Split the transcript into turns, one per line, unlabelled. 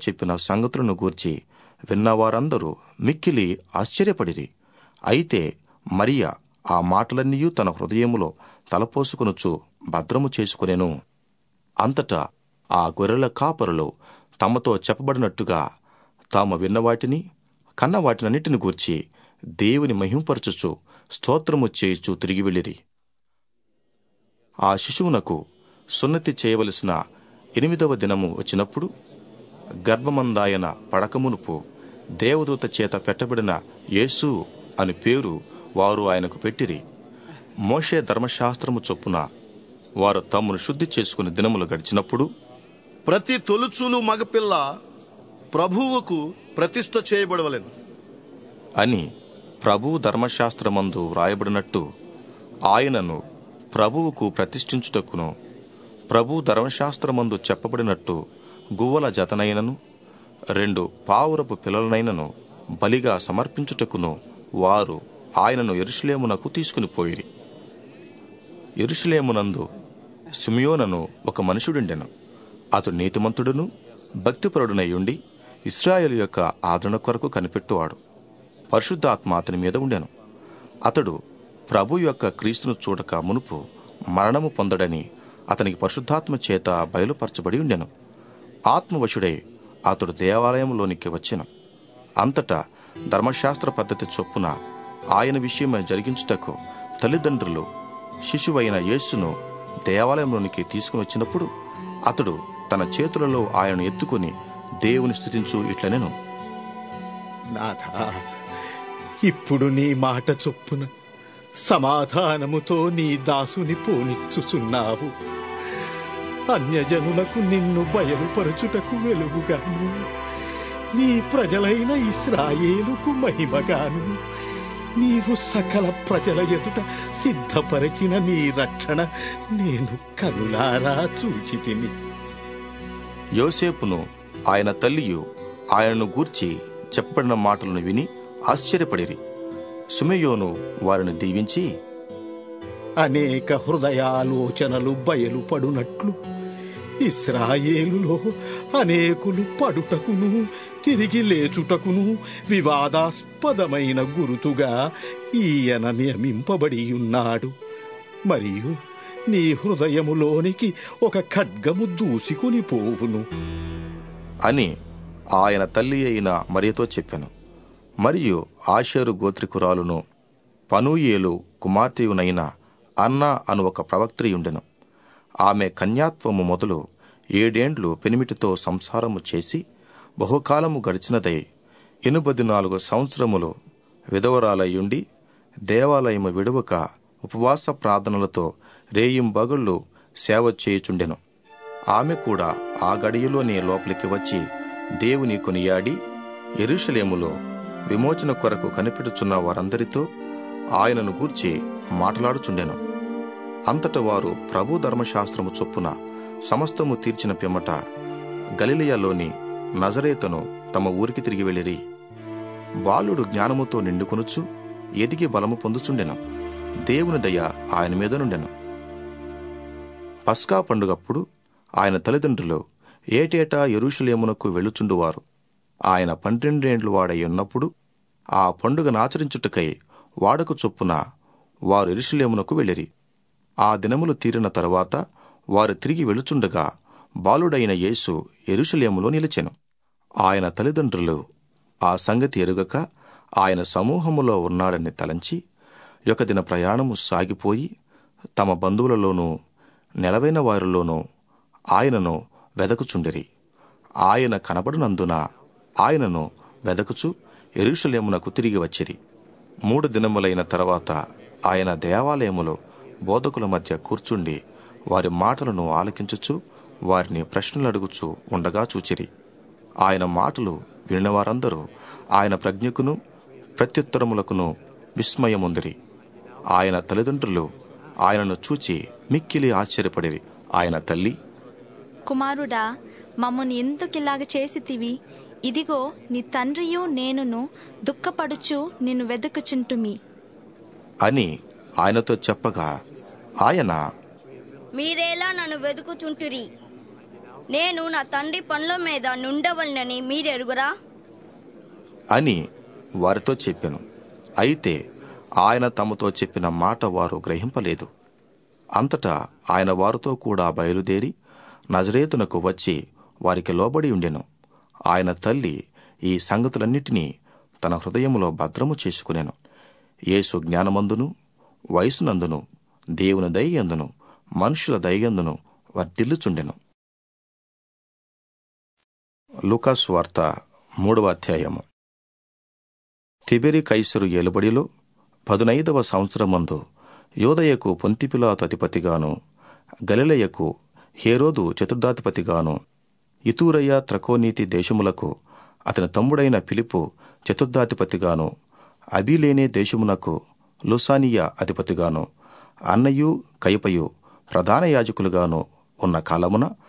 చెప్పిన సంగతులను గూర్చి విన్నవారందరూ మిక్కిలి ఆశ్చర్యపడిరి అయితే మరియ ఆ మాటలన్నీ తన హృదయములో తలపోసుకొనుచు భద్రము చేసుకునెను అంతటా ఆ గొర్రెల కాపరులు తమతో చెప్పబడినట్టుగా తాము విన్నవాటిని కన్నవాటినన్నిటిని గూర్చి దేవుని మహింపరచుచు స్తోత్రము చేయుచు తిరిగి వెళ్ళిరి ఆ శిశువునకు సున్నతి చేయవలసిన ఎనిమిదవ దినము వచ్చినప్పుడు గర్భమందాయన పడకమునుపు దేవదూత చేత పెట్టబడిన యేసు అని పేరు వారు ఆయనకు పెట్టిరి మోషే ధర్మశాస్త్రము చొప్పున వారు తమ్మును శుద్ధి చేసుకుని దినములు గడిచినప్పుడు
ప్రతి తొలుచూలు మగపిల్ల ప్రభువుకు ప్రతిష్ఠ చేయబడవలెను
అని ప్రభు ధర్మశాస్త్రమందు వ్రాయబడినట్టు ఆయనను ప్రభువుకు ప్రతిష్ఠించుటకును ప్రభు ధర్మశాస్త్రమందు చెప్పబడినట్టు గువ్వల జతనైనను రెండు పావురపు పిల్లలనైనను బలిగా సమర్పించుటకును వారు ఆయనను ఎరుషులేమునకు తీసుకుని పోయిరి ఎరుషులేమునందు సిమియోనను ఒక మనుషుడుండెను అతడు నీతిమంతుడును భక్తిపరుడునై ఉండి ఇస్రాయేలు యొక్క ఆదరణ కొరకు కనిపెట్టువాడు పరిశుద్ధాత్మ అతని మీద ఉండెను అతడు ప్రభు యొక్క క్రీస్తును చూడక మునుపు మరణము పొందడని అతనికి పరిశుద్ధాత్మ చేత బయలుపరచబడి ఉండెను ఆత్మవశుడై అతడు దేవాలయంలోనికి వచ్చెను అంతటా ధర్మశాస్త్ర పద్ధతి చొప్పున ఆయన విషయమై జరిగించుటకు తల్లిదండ్రులు శిశువైన యేసును దేవాలయంలోనికి తీసుకుని వచ్చినప్పుడు అతడు తన చేతులలో ఆయనను ఎత్తుకుని దేవుని స్థుతించు ఇట్లనెను
నాథా ఇప్పుడు నీ మాట చొప్పున సమాధానముతో నీ దాసుని పోనిచ్చుచున్నావు అన్యజనులకు నిన్ను బయలుపరచుటకు వెలుగుగాను నీ ప్రజలైన ఇస్రాయేలుకు మహిమగాను నీవు సకల ప్రజల ఎదుట సిద్ధపరచిన నీ రక్షణ నేను కనులారా చూచితిని
యోసేపును ఆయన తల్లియు ఆయనను గూర్చి చెప్పబడిన మాటలను విని ఆశ్చర్యపడిరి సుమయోను వారిని దీవించి
అనేక హృదయాలోచనలు బయలుపడునట్లు ఇస్రాయేలులో అనేకులు పడుటకును తిరిగి లేచుటకును వివాదాస్పదమైన గురుతుగా ఈయన నియమింపబడి ఉన్నాడు మరియు నీ హృదయములోనికి ఒక ఖడ్గము దూసుకుని పోవును
అని ఆయన తల్లి అయిన మరియతో చెప్పాను మరియు ఆషేరు గోత్రికురాలును పనూయేలు కుమార్తెయునైన అన్న అను ఒక ప్రవక్త్రియుండెను ఆమె కన్యాత్వము మొదలు ఏడేండ్లు పెనిమిటితో సంసారము చేసి బహుకాలము గడిచినదై ఎనుబది నాలుగు సంవత్సరములు విధవరాలయ్యుండి దేవాలయము విడువక ఉపవాస ప్రార్థనలతో రేయింబగళ్ళు సేవ చేయుచుండెను ఆమె కూడా ఆ గడియలోనే లోపలికి వచ్చి దేవుని కొనియాడి ఎరుషలేములో విమోచన కొరకు కనిపెట్టుచున్న వారందరితో ఆయనను గూర్చి మాట్లాడుచుండెను అంతట వారు ప్రభు ధర్మశాస్త్రము చొప్పున సమస్తము తీర్చిన పిమ్మట గలిలయలోని నజరేతను తమ ఊరికి తిరిగి వెళ్ళిరి బాలుడు జ్ఞానముతో నిండుకొనుచు ఎదిగి బలము పొందుచుండెను దేవుని దయ ఆయన మీద నుండెను పస్కా పండుగప్పుడు ఆయన తల్లిదండ్రులు ఏటేటా ఎరుషలేమునకు వెళ్ళుచుండువారు ఆయన పన్నెండేండ్లు వాడై ఉన్నప్పుడు ఆ పండుగను ఆచరించుటకై వాడకు చొప్పున వారు ఎరుషలేమునకు వెళ్ళిరి ఆ దినములు తీరిన తరువాత వారు తిరిగి వెళుచుండగా బాలుడైన యేసు ఎరుషలేములో నిలిచెను ఆయన తల్లిదండ్రులు ఆ సంగతి ఎరుగక ఆయన సమూహములో ఉన్నాడని తలంచి ఒక దిన ప్రయాణము సాగిపోయి తమ బంధువులలోనూ నెలవైన వారిలోనూ ఆయనను వెదకుచుండిరి ఆయన కనబడినందున ఆయనను వెదకుచు ఎరుషలేమునకు తిరిగి వచ్చిరి మూడు దినములైన తర్వాత ఆయన దేవాలయములో బోధకుల మధ్య కూర్చుండి వారి మాటలను ఆలకించుచు వారిని ప్రశ్నలు అడుగుచు ఉండగా చూచిరి ఆయన మాటలు విన్నవారందరూ ఆయన ప్రజ్ఞకును ప్రత్యుత్తరములకును విస్మయముందిరి ఆయన తల్లిదండ్రులు ఆయనను చూచి మిక్కిలి ఆశ్చర్యపడిరి ఆయన తల్లి
కుమారుడా మమ్మను ఎందుకిలాగ చేసితివి ఇదిగో నీ తండ్రియు నేనును దుఃఖపడుచు నిన్ను వెతుకుచుంటుమి
అని ఆయనతో చెప్పగా ఆయన
మీరేలా నన్ను వెతుకుచుంటురి నేను నా తండ్రి పనుల మీద నుండవలనని మీరెరుగురా
అని వారితో చెప్పాను అయితే ఆయన తమతో చెప్పిన మాట వారు గ్రహింపలేదు అంతటా ఆయన వారితో కూడా బయలుదేరి నజరేతునకు వచ్చి వారికి లోబడి ఉండెను ఆయన తల్లి ఈ సంగతులన్నిటినీ తన హృదయములో భద్రము చేసుకునేను యేసు జ్ఞానమందును వయసునందును దేవుని దయ్యందును మనుషుల దయ్యందును వర్ధిల్లుచుండెను లుకాస్ వార్త మూడవ అధ్యాయము తిబెరి కైసరు ఏలుబడిలో పదునైదవ సంవత్సరమందు యోదయకు పొంతిపిలాతు అధిపతిగాను గలిలయకు హేరోదు చతుర్థాధిపతిగాను ఇతూరయ్య త్రకోనీతి దేశములకు అతని తమ్ముడైన పిలుపు చతుర్థాధిపతిగాను అబిలేనే దేశమునకు లుసానియా అధిపతిగాను అన్నయు కయపయు ప్రధాన యాజకులుగాను ఉన్న కాలమున